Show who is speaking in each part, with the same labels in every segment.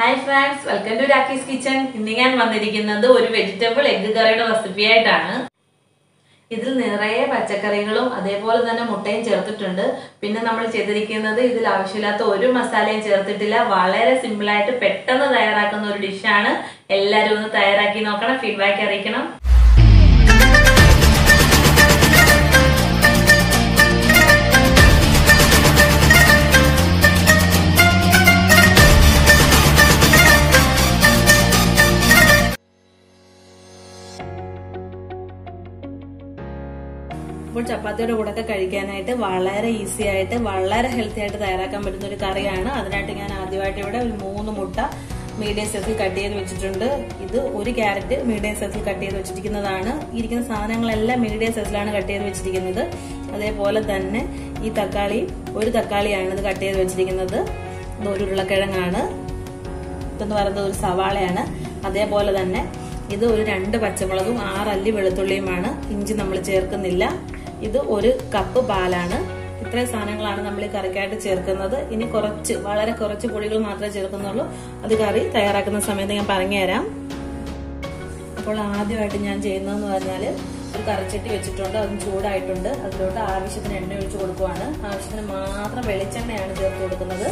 Speaker 1: hi friends welcome to Rakki's kitchen ഇന്ന് ഞാൻ വന്നിരിക്കുന്നത് ഒരു വെജിറ്റബിൾ എഗ് കറിയുടെ റെസിപ്പി ആയിട്ടാണ് ഇതിൽ നിറയെ പച്ചക്കറികളും അതേപോലെ തന്നെ മുട്ടയും ചേർത്തിട്ടുണ്ട് പിന്നെ നമ്മൾ ചെയ്തിരിക്കുന്നത് ഇതിൽ ആവശ്യമില്ലാത്ത ഒരു മസാലയും ചേർത്തിട്ടില്ല വളരെ സിമ്പിളായിട്ട് പെട്ടെന്ന് തയ്യാറാക്കുന്ന ഒരു ഡിഷാണ് എല്ലാവരും ഒന്ന് തയ്യാറാക്കി നോക്കണം ഫീഡ്ബാക്ക് അറിയിക്കണം ഇപ്പോൾ ചപ്പാത്തിയുടെ കൂടെ ഒക്കെ കഴിക്കാനായിട്ട് വളരെ ഈസി ആയിട്ട് വളരെ ഹെൽത്തി ആയിട്ട് തയ്യാറാക്കാൻ പറ്റുന്ന ഒരു കറിയാണ് അതിനായിട്ട് ഞാൻ ആദ്യമായിട്ട് ഇവിടെ ഒരു മൂന്ന് മുട്ട മീഡിയം സൈസിൽ കട്ട് ചെയ്ത് വെച്ചിട്ടുണ്ട് ഇത് ഒരു ക്യാരറ്റ് മീഡിയം സൈസിൽ കട്ട് ചെയ്ത് വെച്ചിരിക്കുന്നതാണ് ഇരിക്കുന്ന സാധനങ്ങളെല്ലാം മീഡിയം സൈസിലാണ് കട്ട് ചെയ്ത് വെച്ചിരിക്കുന്നത് അതേപോലെ തന്നെ ഈ തക്കാളി ഒരു തക്കാളിയാണ് ഇത് കട്ട് ചെയ്ത് വെച്ചിരിക്കുന്നത് ഇത് ഒരു ഉരുളക്കിഴങ്ങാണ് ഇതെന്ന് പറയുന്നത് ഒരു സവാളയാണ് അതേപോലെ തന്നെ ഇത് ഒരു രണ്ട് പച്ചമുളകും ആറല്ലി വെളുത്തുള്ളിയുമാണ് ഇഞ്ചി നമ്മൾ ചേർക്കുന്നില്ല ഇത് ഒരു കപ്പ് പാലാണ് ഇത്രയും സാധനങ്ങളാണ് നമ്മൾ ഈ കറിക്കായിട്ട് ചേർക്കുന്നത് ഇനി കുറച്ച് വളരെ കുറച്ച് പൊടികൾ മാത്രമേ ചേർക്കുന്നുള്ളൂ അത് കറി തയ്യാറാക്കുന്ന സമയത്ത് ഞാൻ പറഞ്ഞുതരാം അപ്പോൾ ആദ്യമായിട്ട് ഞാൻ ചെയ്യുന്നതെന്ന് പറഞ്ഞാൽ ഒരു കറിച്ചട്ടി വെച്ചിട്ടുണ്ട് അതും ചൂടായിട്ടുണ്ട് അതിലോട്ട് ആവശ്യത്തിന് എണ്ണ ഒഴിച്ചു കൊടുക്കുവാണ് ആവശ്യത്തിന് മാത്രം വെളിച്ചെണ്ണയാണ് ചേർത്ത് കൊടുക്കുന്നത്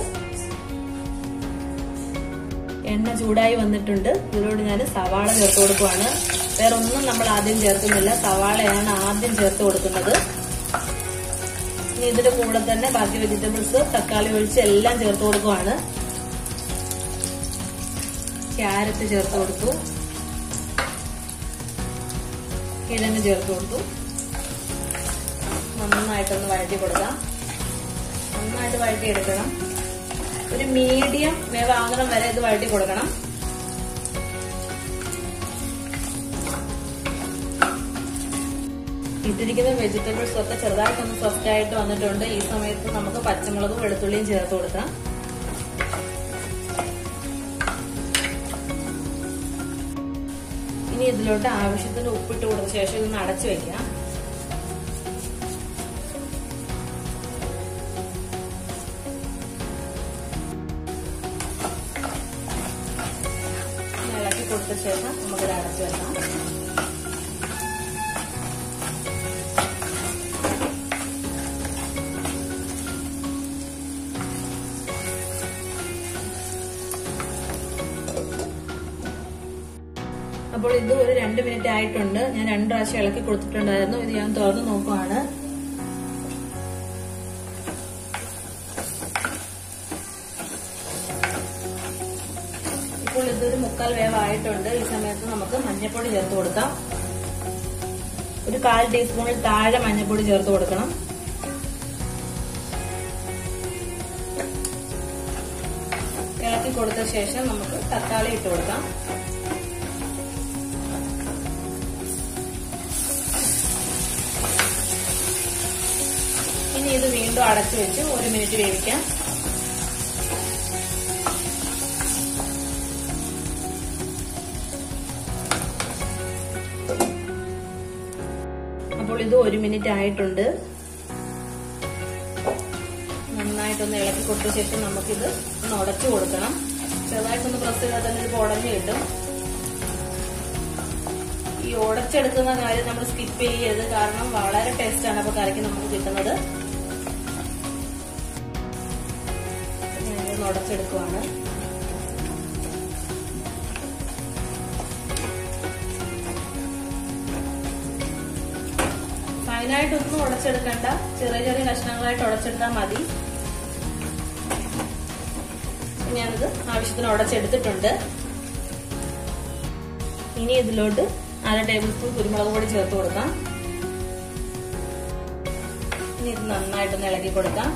Speaker 1: എണ്ണ ചൂടായി വന്നിട്ടുണ്ട് ഇതിലോട്ട് ഞാൻ സവാള ചേർത്ത് കൊടുക്കുവാണ് വേറെ ഒന്നും നമ്മൾ ആദ്യം ചേർക്കുന്നില്ല സവാളയാണ് ആദ്യം ചേർത്ത് കൊടുക്കുന്നത് ഇനി ഇതിന്റെ കൂടെ തന്നെ ബാക്കി വെജിറ്റബിൾസ് തക്കാളി ഒഴിച്ച് എല്ലാം ചേർത്ത് കൊടുക്കുവാണ് ക്യാരറ്റ് ചേർത്ത് കൊടുത്തു കിഴങ്ങ് ചേർത്ത് കൊടുത്തു നന്നായിട്ടൊന്ന് വഴറ്റി കൊടുക്കാം നന്നായിട്ട് വഴറ്റി എടുക്കണം ഒരു മീഡിയം വേവാകണം വരെ ഇത് വഴറ്റി കൊടുക്കണം ഇട്ടിരിക്കുന്ന വെജിറ്റബിൾസ് ഒക്കെ ചെറുതായിട്ടൊന്ന് സോഫ്റ്റ് ആയിട്ട് വന്നിട്ടുണ്ട് ഈ സമയത്ത് നമുക്ക് പച്ചമുളകും വെളുത്തുള്ളിയും ചേർത്ത് കൊടുക്കാം ഇനി ഇതിലോട്ട് ആവശ്യത്തിന് ഉപ്പിട്ട് കൊടുത്ത ശേഷം ഇതൊന്ന് അടച്ചു വെക്കാം ഇളക്കി കൊടുത്ത ശേഷം നമുക്കിത് അടച്ചു വെക്കാം അപ്പോൾ ഇത് ഒരു രണ്ട് മിനിറ്റ് ആയിട്ടുണ്ട് ഞാൻ രണ്ട് പ്രാവശ്യം ഇളക്കി കൊടുത്തിട്ടുണ്ടായിരുന്നു ഇത് ഞാൻ തുറന്ന് നോക്കുവാണ് ഇപ്പോൾ ഇതൊരു മുക്കാൽ വേവായിട്ടുണ്ട് ഈ സമയത്ത് നമുക്ക് മഞ്ഞൾപ്പൊടി ചേർത്ത് കൊടുക്കാം ഒരു കാൽ ടീസ്പൂണിൽ താഴെ മഞ്ഞൾപ്പൊടി ചേർത്ത് കൊടുക്കണം ഇളക്കി കൊടുത്ത ശേഷം നമുക്ക് തക്കാളി ഇട്ട് കൊടുക്കാം ഇനി ഇത് വീണ്ടും അടച്ചു വെച്ച് ഒരു മിനിറ്റ് വേവിക്കാം അപ്പോൾ ഇത് ഒരു മിനിറ്റ് ആയിട്ടുണ്ട് നന്നായിട്ടൊന്ന് ഇളക്കി കൊടുത്ത ശേഷം നമുക്കിത് ഒന്ന് ഉടച്ചു കൊടുക്കണം ചെറുതായിട്ടൊന്ന് പ്രസ് ചെയ്താൽ തന്നെ ഇത് ഉടഞ്ഞു കിട്ടും ഈ ഉടച്ചെടുക്കുന്ന കാര്യം നമ്മൾ സ്കിപ്പ് ചെയ്യരുത് കാരണം വളരെ ടേസ്റ്റ് ആണ് അപ്പൊ കറിക്ക് നമുക്ക് കിട്ടുന്നത് ഞാനിത് ഉടച്ചെടുക്കുവാണ് ഫൈനായിട്ടൊന്നും ഉടച്ചെടുക്കണ്ട ചെറിയ ചെറിയ കഷ്ണങ്ങളായിട്ട് ഉടച്ചെടുത്താൽ മതി ഞാനിത് ആവശ്യത്തിന് ഉടച്ചെടുത്തിട്ടുണ്ട് ഇനി ഇതിലോട്ട് അര ടേബിൾ സ്പൂൺ കുരുമുളക് പൊടി ചേർത്ത് കൊടുക്കാം ഇനി ഇത് നന്നായിട്ടൊന്ന് ഇളക്കി കൊടുക്കാം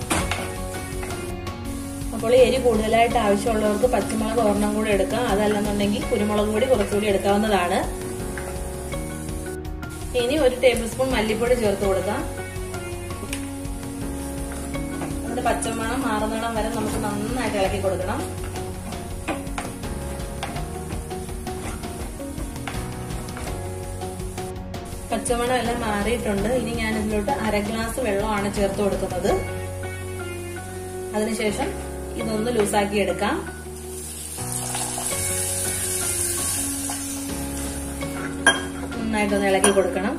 Speaker 1: അപ്പോൾ എരി കൂടുതലായിട്ട് ആവശ്യമുള്ളവർക്ക് പച്ചമുളക് ഒരെണ്ണം കൂടി എടുക്കാം അതല്ലെന്നുണ്ടെങ്കിൽ കുരുമുളക് പൊടി കുറച്ചുകൂടി എടുക്കാവുന്നതാണ് ഇനി ഒരു ടേബിൾ സ്പൂൺ മല്ലിപ്പൊടി ചേർത്ത് കൊടുക്കാം അതിന്റെ പച്ചമണം മാറുന്നിടം വരെ നമുക്ക് നന്നായിട്ട് ഇളക്കി കൊടുക്കണം പച്ചമണം എല്ലാം മാറിയിട്ടുണ്ട് ഇനി ഞാൻ ഇതിലോട്ട് അര ഗ്ലാസ് വെള്ളമാണ് ചേർത്ത് കൊടുക്കുന്നത് അതിനുശേഷം ഇതൊന്ന് ലൂസാക്കി എടുക്കാം നന്നായിട്ടൊന്ന് ഇളക്കി കൊടുക്കണം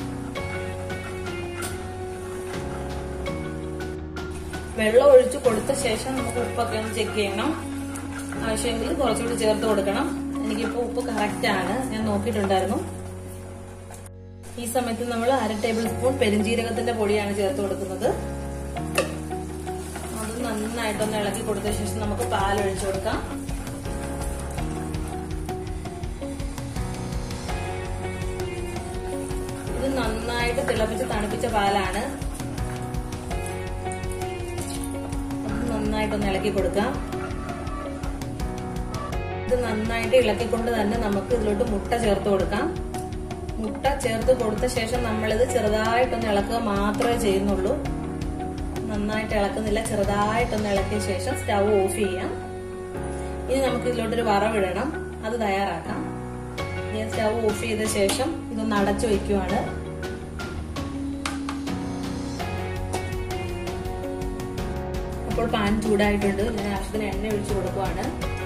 Speaker 1: വെള്ളം ഒഴിച്ചു കൊടുത്ത ശേഷം നമുക്ക് ഉപ്പൊക്കെ ഒന്ന് ചെക്ക് ചെയ്യണം ആവശ്യമെങ്കിൽ കുറച്ചുകൂടി ചേർത്ത് കൊടുക്കണം എനിക്കിപ്പോ ഉപ്പ് കറക്റ്റ് ആണ് ഞാൻ നോക്കിയിട്ടുണ്ടായിരുന്നു ഈ സമയത്ത് നമ്മൾ അര ടേബിൾ സ്പൂൺ പെരിഞ്ജീരകത്തിന്റെ പൊടിയാണ് ചേർത്ത് കൊടുക്കുന്നത് അത് നന്നായിട്ടൊന്ന് ഇളക്കി കൊടുത്ത ശേഷം നമുക്ക് പാൽ ഒഴിച്ചു കൊടുക്കാം ഇത് നന്നായിട്ട് തിളപ്പിച്ച് തണുപ്പിച്ച പാലാണ് അത് നന്നായിട്ടൊന്ന് ഇളക്കി കൊടുക്കാം ഇത് നന്നായിട്ട് ഇളക്കിക്കൊണ്ട് തന്നെ നമുക്ക് ഇതിലോട്ട് മുട്ട ചേർത്ത് കൊടുക്കാം മുട്ട ചേർത്ത് കൊടുത്ത ശേഷം നമ്മളിത് ചെറുതായിട്ടൊന്ന് ഇളക്കുക മാത്രമേ ചെയ്യുന്നുള്ളൂ നന്നായിട്ട് ഇളക്കുന്നില്ല ചെറുതായിട്ടൊന്ന് ഇളക്കിയ ശേഷം സ്റ്റൗ ഓഫ് ചെയ്യാം ഇനി നമുക്ക് ഇതിലോട്ടൊരു വറവിടണം അത് തയ്യാറാക്കാം ഞാൻ സ്റ്റൗ ഓഫ് ചെയ്ത ശേഷം ഇതൊന്ന് അടച്ചു വയ്ക്കുവാണ് അപ്പോൾ പാൻ ചൂടായിട്ടുണ്ട് ഞാൻ ആവശ്യത്തിന് എണ്ണ ഒഴിച്ചു കൊടുക്കുവാണ്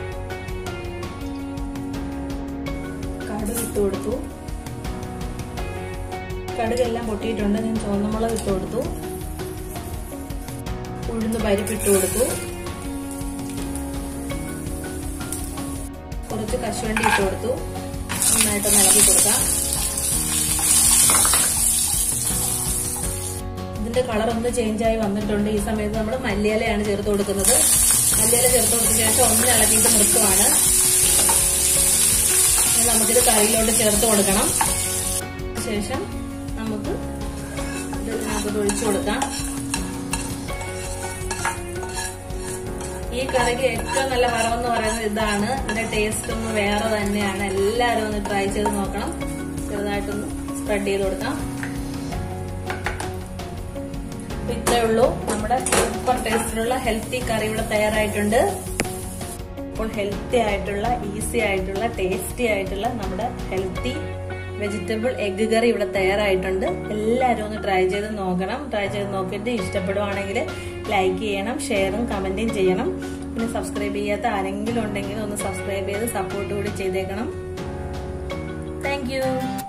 Speaker 1: കടുക് ഇട്ട് കൊടുത്തു കടുകെല്ലാം പൊട്ടിയിട്ടുണ്ട് ഞാൻ ചുവന്നമുളക് ഇട്ട് കൊടുത്തു ഉഴുന്ന് പരിപ്പിട്ട് കൊടുത്തു കുറച്ച് കശുവണ്ടി ഇട്ട് കൊടുത്തു നന്നായിട്ട് ഇളക്കി കൊടുക്കാം ഇതിന്റെ കളർ ഒന്ന് ചേഞ്ച് ആയി വന്നിട്ടുണ്ട് ഈ സമയത്ത് നമ്മൾ മല്ലിയിലയാണ് ചേർത്ത് കൊടുക്കുന്നത് മല്ലിയില ചേർത്ത് കൊടുത്ത ശേഷം ഒന്ന് ഇളക്കിയിട്ട് നിർത്തുവാണ് നമുക്കിത് കറിയിലോട്ട് ചേർത്ത് കൊടുക്കണം ശേഷം നമുക്ക് ഇതിനകത്ത് ഒഴിച്ചു കൊടുക്കാം ഈ കറിക്ക് ഏറ്റവും നല്ല വറവെന്ന് പറയുന്നത് ഇതാണ് ഇതിന്റെ ടേസ്റ്റ് ഒന്ന് വേറെ തന്നെയാണ് എല്ലാവരും ഒന്ന് ട്രൈ ചെയ്ത് നോക്കണം ചെറുതായിട്ടൊന്ന് സ്പ്രെഡ് ചെയ്ത് കൊടുക്കാം ഇത്രേ ഉള്ളൂ നമ്മുടെ സൂപ്പർ ടേസ്റ്റിലുള്ള ഹെൽത്തി കറി ഇവിടെ തയ്യാറായിട്ടുണ്ട് അപ്പോൾ ഹെൽത്തി ആയിട്ടുള്ള ഈസി ആയിട്ടുള്ള ടേസ്റ്റി ആയിട്ടുള്ള നമ്മുടെ ഹെൽത്തി വെജിറ്റബിൾ എഗ് കറി ഇവിടെ തയ്യാറായിട്ടുണ്ട് എല്ലാവരും ഒന്ന് ട്രൈ ചെയ്ത് നോക്കണം ട്രൈ ചെയ്ത് നോക്കിയിട്ട് ഇഷ്ടപ്പെടുവാണെങ്കിൽ ലൈക്ക് ചെയ്യണം ഷെയറും കമന്റും ചെയ്യണം പിന്നെ സബ്സ്ക്രൈബ് ചെയ്യാത്ത ആരെങ്കിലും ഉണ്ടെങ്കിൽ ഒന്ന് സബ്സ്ക്രൈബ് ചെയ്ത് സപ്പോർട്ട് കൂടി ചെയ്തേക്കണം താങ്ക്